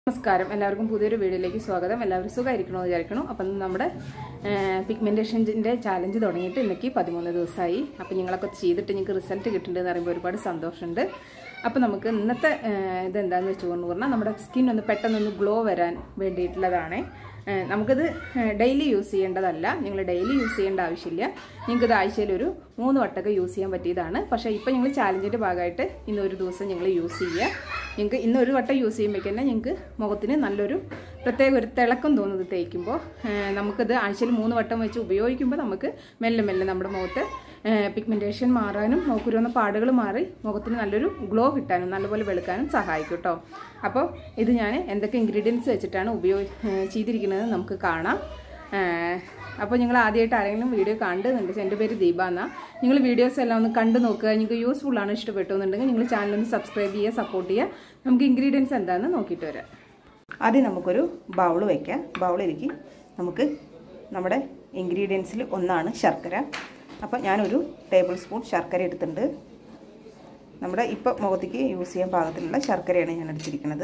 നമസ്കാരം എല്ലാവർക്കും പുതിയൊരു വീഡിയോയിലേക്ക് സ്വാഗതം എല്ലാവരും സുഖമായിരിക്കണമെന്ന് വിചാരിക്കണം അപ്പം ഇന്ന് നമ്മുടെ പിഗ്മെൻറ്റേഷൻ്റെ ചാലഞ്ച് തുടങ്ങിയിട്ട് ഇന്നേക്ക് പതിമൂന്ന് ദിവസമായി അപ്പം നിങ്ങളൊക്കെ ചെയ്തിട്ട് നിങ്ങൾക്ക് റിസൾട്ട് കിട്ടുന്നുണ്ടെന്ന് പറയുമ്പോൾ ഒരുപാട് സന്തോഷമുണ്ട് അപ്പോൾ നമുക്ക് ഇന്നത്തെ ഏഹ്, ഇതെന്താണെന്ന് വെച്ചുകൊണ്ട് പറഞ്ഞാൽ നമ്മുടെ സ്കിൻ ഒന്ന് പെട്ടെന്നൊന്ന് ഗ്ലോ വരാൻ വേണ്ടിയിട്ടുള്ളതാണ് ഏഹ്, നമുക്കിത് ഡെയിലി യൂസ് ചെയ്യേണ്ടതല്ല നിങ്ങൾ ഡെയിലി യൂസ് ചെയ്യേണ്ട ആവശ്യമില്ല നിങ്ങൾക്ക് ഇത് ആഴ്ചയിൽ ഒരു മൂന്ന് വട്ടമൊക്കെ യൂസ് ചെയ്യാൻ പറ്റിയതാണ് പക്ഷേ ഇപ്പോൾ നിങ്ങൾ ചാലഞ്ചിൻ്റെ ഭാഗമായിട്ട് ഇന്ന് ഒരു ദിവസം നിങ്ങൾ യൂസ് ചെയ്യുക നിങ്ങൾക്ക് ഇന്ന് ഒരു വട്ടം യൂസ് ചെയ്യുമ്പോൾ തന്നെ നിങ്ങൾക്ക് മുഖത്തിന് നല്ലൊരു പ്രത്യേക ഒരു തിളക്കം തോന്നുന്നത് തേക്കുമ്പോൾ ഏഹ് നമുക്കിത് ആഴ്ചയിൽ മൂന്ന് വട്ടം വെച്ച് ഉപയോഗിക്കുമ്പോൾ നമുക്ക് മെല്ലെ മെല്ലെ നമ്മുടെ മുഖത്ത് പിഗ്മെൻറ്റേഷൻ മാറാനും മുഖക്കുരുന്ന പാടുകൾ മാറി മുഖത്തിന് നല്ലൊരു ഗ്ലോ കിട്ടാനും നല്ലപോലെ വെളുക്കാനും സഹായിക്കും കേട്ടോ അപ്പോൾ ഇത് ഞാൻ എന്തൊക്കെ ഇൻഗ്രീഡിയൻസ് വെച്ചിട്ടാണ് ഉപയോഗി ഏഹ് ചെയ്തിരിക്കുന്നത് നമുക്ക് കാണാം ഏഹ് അപ്പോൾ നിങ്ങൾ ആദ്യമായിട്ട് ആരെങ്കിലും വീഡിയോ കണ്ടുന്നുണ്ട് എൻ്റെ പേര് ദീപ എന്നാ നിങ്ങൾ വീഡിയോസ് എല്ലാം ഒന്ന് കണ്ടു നോക്കുക നിങ്ങൾക്ക് യൂസ്ഫുൾ ആണ് ഇഷ്ടപ്പെട്ടു എന്നുണ്ടെങ്കിൽ നിങ്ങൾ ചാനൽ ഒന്ന് സബ്സ്ക്രൈബ് ചെയ്യുക സപ്പോർട്ട് ചെയ്യുക നമുക്ക് ഇൻഗ്രീഡിയൻസ് എന്താണെന്ന് നോക്കിയിട്ട് വരാം ആദ്യം നമുക്കൊരു ബൗൾ വയ്ക്കാം ബൗളിലേക്ക് നമുക്ക് നമ്മുടെ ഇൻഗ്രീഡിയൻസിൽ ഒന്നാണ് ശർക്കര അപ്പോൾ ഞാനൊരു ടേബിൾ സ്പൂൺ ശർക്കര എടുത്തിട്ടുണ്ട് നമ്മുടെ ഇപ്പോൾ മുഖത്തേക്ക് യൂസ് ചെയ്യാൻ പാകത്തിലുള്ള ശർക്കരയാണ് ഞാൻ എടുത്തിരിക്കുന്നത്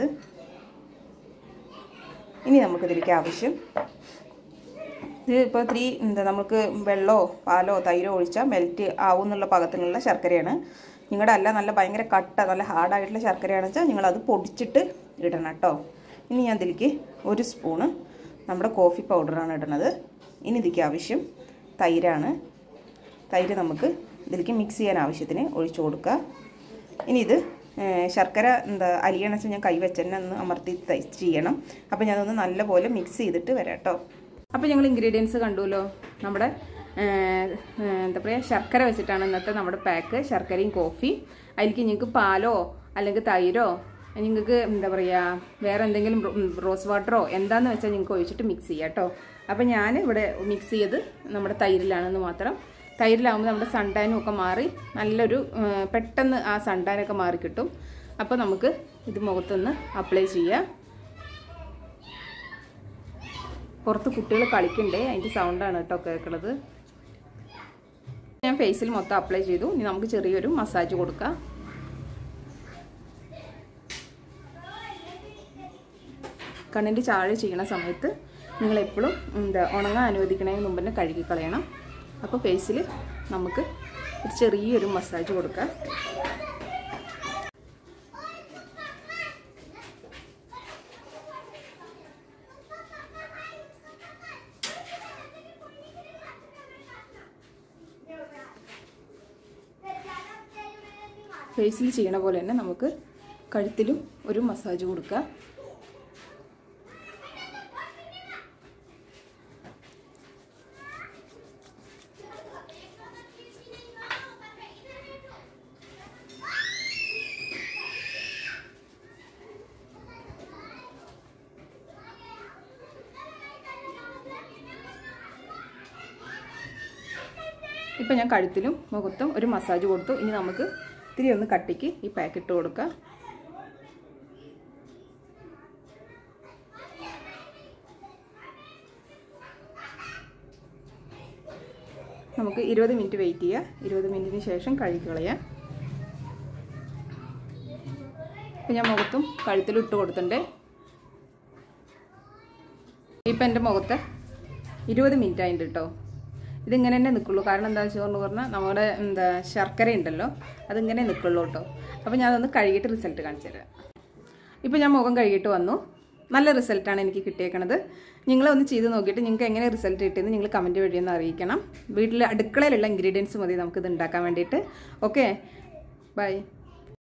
ഇനി നമുക്കിതിലേക്ക് ആവശ്യം ഇത് ഇപ്പോൾ ഇത്തിരി എന്താ നമുക്ക് വെള്ളമോ പാലോ തൈരോ ഒഴിച്ചാൽ മെൽറ്റ് ആവും എന്നുള്ള പാകത്തിനുള്ള ശർക്കരയാണ് നിങ്ങളുടെ അല്ല നല്ല ഭയങ്കര കട്ട നല്ല ഹാർഡായിട്ടുള്ള ശർക്കരയാണെന്ന് വെച്ചാൽ നിങ്ങളത് പൊടിച്ചിട്ട് ഇടണം കേട്ടോ ഇനി ഞാൻ ഇതിലേക്ക് ഒരു സ്പൂണ് നമ്മുടെ കോഫി പൗഡറാണ് ഇടുന്നത് ഇനി ഇതിലേക്ക് ആവശ്യം തൈരാണ് തൈര് നമുക്ക് ഇതിലേക്ക് മിക്സ് ചെയ്യാൻ ആവശ്യത്തിന് ഒഴിച്ചു കൊടുക്കുക ഇനി ഇത് ഏഹ്, ശർക്കര എന്താ അലിയണം വെച്ചാൽ ഞാൻ കൈ വെച്ച് തന്നെ ഒന്ന് അമർത്തി തൈ- ചെയ്യണം അപ്പോൾ ഞാനൊന്ന് നല്ലപോലെ മിക്സ് ചെയ്തിട്ട് വരാം കേട്ടോ അപ്പോൾ ഞങ്ങൾ ഇൻഗ്രീഡിയൻസ് കണ്ടുല്ലോ നമ്മുടെ ഏഹ്, ഏഹ്, എന്താ പറയുക ശർക്കര വെച്ചിട്ടാണ് ഇന്നത്തെ നമ്മുടെ പാക്ക് ശർക്കരയും കോഫി അതിലേക്ക് നിങ്ങൾക്ക് പാലോ അല്ലെങ്കിൽ തൈരോ നിങ്ങൾക്ക് എന്താ പറയുക വേറെ എന്തെങ്കിലും റോ- ഉം, റോസ് വാട്ടറോ എന്താന്ന് വെച്ചാൽ നിങ്ങൾക്ക് ഒഴിച്ചിട്ട് മിക്സ് ചെയ്യാം കേട്ടോ അപ്പോൾ ഞാൻ ഇവിടെ മിക്സ് ചെയ്ത് നമ്മുടെ തൈരിലാണെന്ന് മാത്രം തൈരിലാകുമ്പോൾ നമ്മുടെ സൺടാനും ഒക്കെ മാറി നല്ലൊരു ഏഹ്, പെട്ടെന്ന് ആ സൺടാനൊക്കെ മാറി കിട്ടും അപ്പോൾ നമുക്ക് ഇത് മുഖത്തൊന്ന് അപ്ലൈ ചെയ്യാം പുറത്ത് കുട്ടികൾ കളിക്കണ്ടേ അതിൻ്റെ സൗണ്ടാണ് കേട്ടോ കേൾക്കുന്നത് ഞാൻ ഫേസിൽ മൊത്തം അപ്ലൈ ചെയ്തു ഇനി നമുക്ക് ചെറിയൊരു മസാജ് കൊടുക്കാം കണ്ണിൻ്റെ ചാഴ ചെയ്യണ സമയത്ത് നിങ്ങൾ എപ്പോഴും എന്താ ഉണങ്ങാൻ അനുവദിക്കണതിന് മുമ്പ് തന്നെ കഴുകി കളയണം അപ്പോൾ ഫേസിൽ നമുക്ക് ഒരു ചെറിയൊരു മസാജ് കൊടുക്കാം ഫേസിൽ ചെയ്യണ പോലെ തന്നെ നമുക്ക് കഴുത്തിലും ഒരു മസാജ് കൊടുക്കാം ഇപ്പം ഞാൻ കഴുത്തിലും മുഖത്തും ഒരു മസാജ് കൊടുത്തു ഇനി നമുക്ക് ഇത്തിരി ഒന്ന് കട്ടിക്ക് ഈ പാക്കറ്റ് കൊടുക്കാം നമുക്ക് ഇരുപത് മിനിറ്റ് വെയിറ്റ് ചെയ്യുക ഇരുപത് മിനിറ്റിന് ശേഷം കഴുകി കളയാം ഇപ്പം ഞാൻ മുഖത്തും കഴുത്തിലും ഇട്ട് കൊടുത്തിട്ടുണ്ട് ഇപ്പം എൻ്റെ മുഖത്ത് ഇരുപത് മിനിറ്റ് ആയിട്ട് കേട്ടോ ഇതിങ്ങനെ തന്നെ നിൽക്കുള്ളൂ കാരണം എന്താ വെച്ചാൽ പറഞ്ഞാൽ നമ്മുടെ എന്താ ശർക്കര ഉണ്ടല്ലോ അതിങ്ങനെ നിൽക്കുള്ളൂ കേട്ടോ അപ്പോൾ ഞാൻ അതൊന്ന് കഴുകിയിട്ട് റിസൾട്ട് കാണിച്ചു തരാം ഇപ്പോൾ ഞാൻ മുഖം കഴുകിയിട്ട് വന്നു നല്ല റിസൾട്ടാണ് എനിക്ക് കിട്ടിയേക്കണത് നിങ്ങളൊന്ന് ചെയ്ത് നോക്കിയിട്ട് നിങ്ങൾക്ക് എങ്ങനെ റിസൾട്ട് കിട്ടിയെന്ന് നിങ്ങൾ കമൻറ്റ് വഴി ഒന്ന് അറിയിക്കണം വീട്ടിൽ അടുക്കളയിലുള്ള ഇൻഗ്രീഡിയൻസ് മതി നമുക്കിത് ഉണ്ടാക്കാൻ വേണ്ടിയിട്ട് ഓക്കെ ബൈ